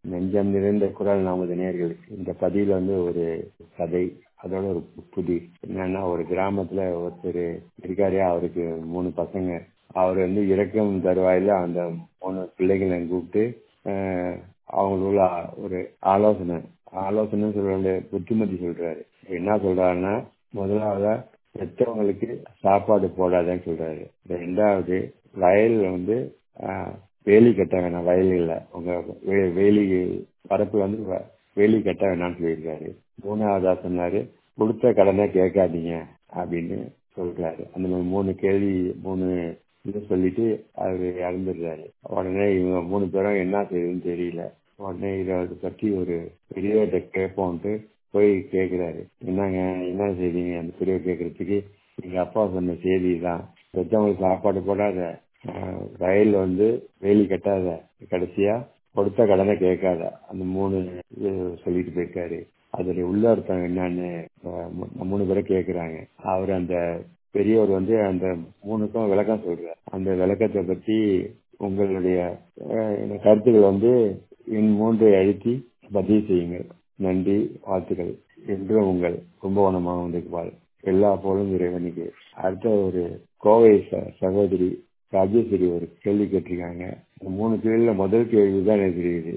நெஞ்சம் நிறைந்த குரல் நமது நேர்களுக்கு இந்த பதிவில் வந்து ஒரு கதை அதோட ஒரு புதி என்னன்னா ஒரு கிராமத்துல ஒருத்தர் இருக்காரு அவருக்கு மூணு பசங்க அவர் வந்து இறக்கும் தருவாயில அந்த மூணு பிள்ளைகளை கூப்பிட்டு ஆஹ் அவங்களுக்குள்ள ஒரு ஆலோசனை ஆலோசனை சொல்ற புத்திமதி சொல்றாரு என்ன சொல்றாருன்னா முதலாவது பெற்றவங்களுக்கு சாப்பாடு போடாதேன்னு சொல்றாரு ரெண்டாவது வயல்ல வந்து ஆஹ் வேலி கட்ட வேணாம் வயல்ல உங்க வே- வேலி பரப்பு வந்து வ- வேலி கட்ட வேணாம்னு சொல்லியிருக்காரு மூணாவதா சொன்னாரு கொடுத்த கடனை கேட்காதீங்க அப்படின்னு சொல்றாரு அந்த மாதிரி மூணு கேள்வி மூணு இது சொல்லிட்டு அவரு இறந்துடுறாரு உடனே இவங்க மூணு பேரும் என்ன செய்யுதுன்னு தெரியல உடனே இதை பத்தி ஒரு பெரியவர்கிட்ட கேட்போம்ட்டு போய் கேக்குறாரு என்னங்க என்ன செய்றீங்க அந்த பெரியவர் கேக்குறதுக்கு எங்க அப்பா சொன்ன செய்தி தான் பெற்றவங்களுக்கு சாப்பாடு போடாத ஆஹ் வயல்ல வந்து வேலி கட்டாத கடைசியா கொடுத்த கடனை கேட்காத அந்த மூணு இது சொல்லிட்டு போயிருக்காரு அதோடைய உள்ள அர்த்தம் என்னன்னு ஆஹ் மூ- மூணு பேரை கேக்குறாங்க அவர் அந்த பெரியவர் வந்து அந்த மூணுக்கும் விளக்கம் சொல்றார் அந்த விளக்கத்தை பத்தி உங்களுடைய ஆஹ், கருத்துக்கள் வந்து என் மூன்றை அழுத்தி பதிவு செய்யுங்கள் நன்றி வாழ்த்துக்கள் என்று உங்கள் கும்பகோணமாக வந்திருப்பாள் எல்லா போலும் இறைவனுக்கு அடுத்த ஒரு கோவை ச- சகோதரி ராஜேஸ்வரி ஒரு கேள்வி கேட்டிருக்காங்க இந்த மூணு கேள்வியில முதல் கேள்வி தான் எனக்கு தெரியுது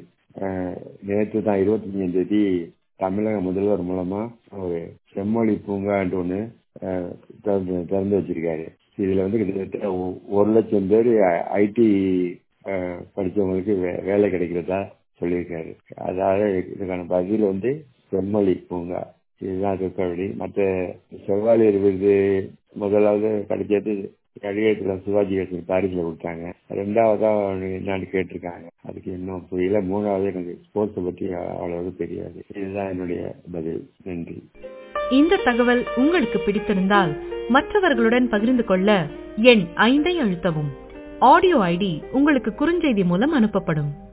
நேற்று தான் இருபத்தி அஞ்சாம் தேதி தமிழக முதல்வர் மூலமா ஒரு செம்மொழி பூங்கான்ட்டு ஒண்ணு அஹ், திறந்து திறந்து வச்சிருக்காரு இதுல வந்து கிட்டத்தட்ட ஒ- ஒரு லட்சம் பேர் ஐடி படிச்சவங்களுக்கு வே- வேலை கிடைக்கிறதா சொல்லியிருக்காரு அதாவது இதுக்கான பதில் வந்து செம்மொழி பூங்கா இதுதான் இருக்கபடி மற்ற செவ்வாழியர் விருது முதலாவது கிடைச்சது கடிகத்துல சிவாஜி கணேசன் பாரிஸ்ல கொடுத்தாங்க ரெண்டாவதா என்னன்னு கேட்டிருக்காங்க அதுக்கு இன்னும் புரியல மூணாவது எனக்கு ஸ்போர்ட்ஸ் பத்தி அவ்வளவு தெரியாது இதுதான் என்னுடைய பதில் நன்றி இந்த தகவல் உங்களுக்கு பிடித்திருந்தால் மற்றவர்களுடன் பகிர்ந்து கொள்ள எண் ஐந்தை அழுத்தவும் ஆடியோ ஐடி உங்களுக்கு குறுஞ்செய்தி மூலம் அனுப்பப்படும்